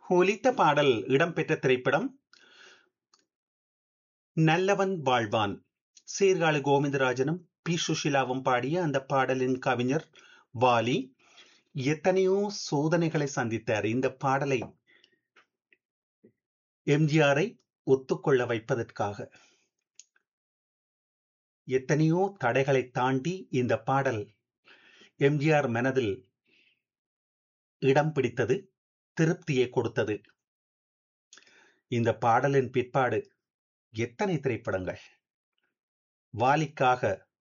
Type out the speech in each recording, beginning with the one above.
ஒலித்த பாடல் இடம்பெற்ற திரைப்படம் நல்லவன் வாழ்வான் சீர்காழி கோவிந்தராஜனும் பி சுஷிலாவும் பாடிய அந்த பாடலின் கவிஞர் வாலி எத்தனையோ சோதனைகளை சந்தித்தார் இந்த பாடலை எம்ஜிஆரை ஒத்துக்கொள்ள வைப்பதற்காக எத்தனையோ தடைகளை தாண்டி இந்த பாடல் எம்ஜிஆர் மனதில் இடம் பிடித்தது திருப்தியை கொடுத்தது இந்த பாடலின் பிற்பாடு எத்தனை திரைப்படங்கள் வாலிக்காக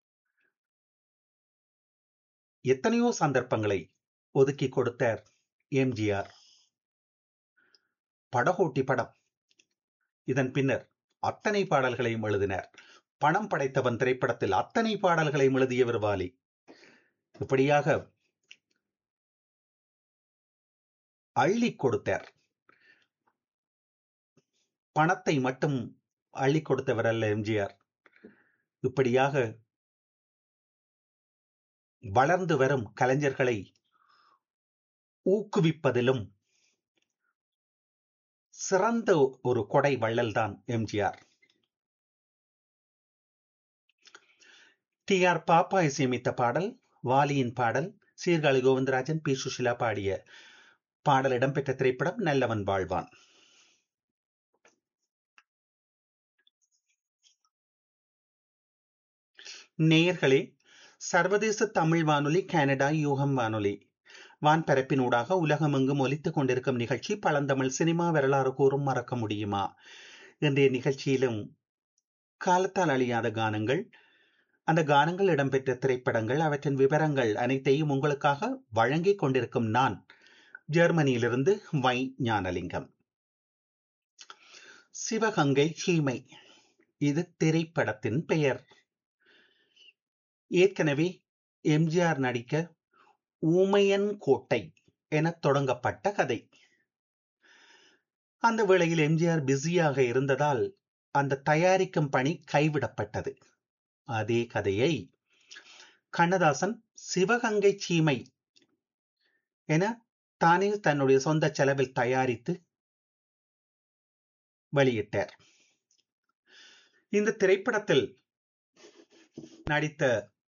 எத்தனையோ சந்தர்ப்பங்களை ஒதுக்கி கொடுத்தார் எம்ஜிஆர் படகோட்டி படம் இதன் பின்னர் அத்தனை பாடல்களையும் எழுதினார் பணம் படைத்தவன் திரைப்படத்தில் அத்தனை பாடல்களையும் எழுதியவர் வாலி இப்படியாக அள்ளி கொடுத்தார் பணத்தை மட்டும் அள்ளி கொடுத்தவர் அல்ல எம்ஜிஆர் இப்படியாக வளர்ந்து வரும் கலைஞர்களை ஊக்குவிப்பதிலும் சிறந்த ஒரு கொடை வள்ளல் தான் எம்ஜிஆர் டி ஆர் பாப்பா இசையமைத்த பாடல் வாலியின் பாடல் சீர்காழி கோவிந்தராஜன் பி சுஷிலா பாடிய பாடல் இடம்பெற்ற திரைப்படம் நல்லவன் வாழ்வான் நேயர்களே சர்வதேச தமிழ் வானொலி கனடா யூகம் வானொலி வான்பரப்பினூடாக உலகமெங்கும் ஒலித்துக் கொண்டிருக்கும் நிகழ்ச்சி பழந்தமிழ் சினிமா வரலாறு கூறும் மறக்க முடியுமா இன்றைய நிகழ்ச்சியிலும் காலத்தால் அழியாத கானங்கள் அந்த கானங்கள் இடம்பெற்ற திரைப்படங்கள் அவற்றின் விவரங்கள் அனைத்தையும் உங்களுக்காக வழங்கிக் கொண்டிருக்கும் நான் ஜெர்மனியிலிருந்து வை ஞானலிங்கம் சிவகங்கை சீமை இது திரைப்படத்தின் பெயர் ஏற்கனவே எம்ஜிஆர் நடிக்க ஊமையன் கோட்டை என தொடங்கப்பட்ட கதை அந்த வேளையில் எம்ஜிஆர் பிஸியாக இருந்ததால் அந்த தயாரிக்கும் பணி கைவிடப்பட்டது அதே கதையை கண்ணதாசன் சிவகங்கை சீமை என தானே தன்னுடைய சொந்த செலவில் தயாரித்து வெளியிட்டார் இந்த திரைப்படத்தில் நடித்த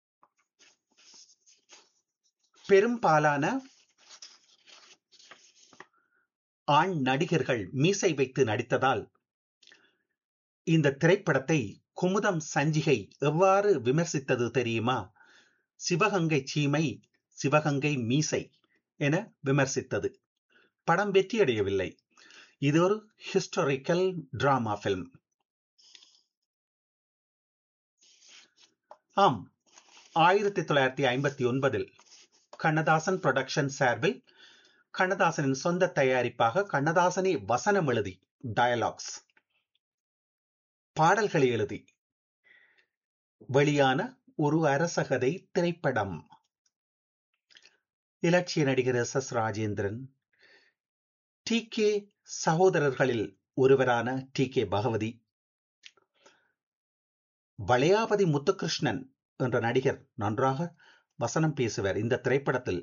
பெரும்பாலான ஆண் நடிகர்கள் மீசை வைத்து நடித்ததால் இந்த திரைப்படத்தை குமுதம் சஞ்சிகை எவ்வாறு விமர்சித்தது தெரியுமா சிவகங்கை சீமை சிவகங்கை மீசை என விமர்சித்தது படம் வெற்றியடையவில்லை இது ஒரு ஹிஸ்டாரிக்கல் டிராமா பிலிம் ஆம் ஆயிரத்தி தொள்ளாயிரத்தி ஐம்பத்தி ஒன்பதில் கண்ணதாசன் புரொடக்ஷன் சார்பில் கண்ணதாசனின் சொந்த தயாரிப்பாக கண்ணதாசனே வசனம் எழுதி டயலாக்ஸ் பாடல்களை எழுதி வெளியான ஒரு அரசகதை திரைப்படம் இலட்சிய நடிகர் S S Rajendran T K சகோதரர்களில் ஒருவரான டி கே பகவதி வளையாபதி முத்துகிருஷ்ணன் என்ற நடிகர் நன்றாக வசனம் பேசுவார் இந்த திரைப்படத்தில்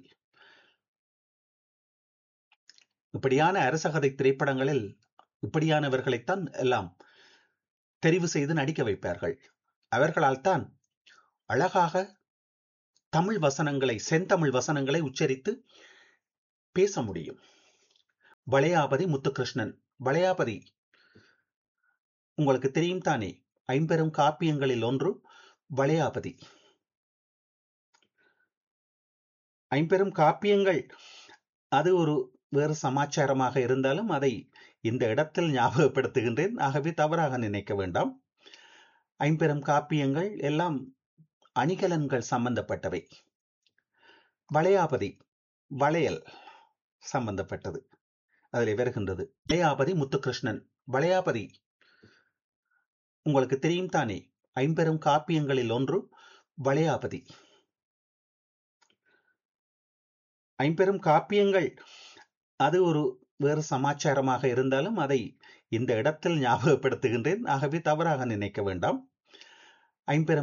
இப்படியான அரசகதை திரைப்படங்களில் இப்படியானவர்களைத்தான் எல்லாம் தெரிவு செய்து நடிக்க வைப்பார்கள் அவர்களால் தான் அழகாக தமிழ் வசனங்களை செந்தமிழ் வசனங்களை உச்சரித்து பேச முடியும் வளையாபதி முத்துகிருஷ்ணன் வளையாபதி உங்களுக்கு தெரியும் தானே ஐம்பெரும் காப்பியங்களில் ஒன்று வளையாபதி ஐம்பெரும் காப்பியங்கள் அது ஒரு வேறு சமாச்சாரமாக இருந்தாலும் அதை இந்த இடத்தில் ஞாபகப்படுத்துகின்றேன் ஆகவே தவறாக நினைக்க வேண்டாம் ஐம்பெரும் காப்பியங்கள் எல்லாம் அணிகலன்கள் சம்பந்தப்பட்டவை வளையாபதி வளையல் சம்பந்தப்பட்டது அதில் வருகின்றது வளையாபதி முத்துகிருஷ்ணன் வளையாபதி உங்களுக்கு தெரியும் தானே ஐம்பெரும் காப்பியங்களில் ஒன்று வளையாபதி ஐம்பெரும் காப்பியங்கள் அது ஒரு வேறு சமாச்சாரமாக இருந்தாலும் அதை இந்த இடத்தில் ஞாபகப்படுத்துகின்றேன் ஆகவே தவறாக நினைக்க வேண்டாம் ஐம்பெரும்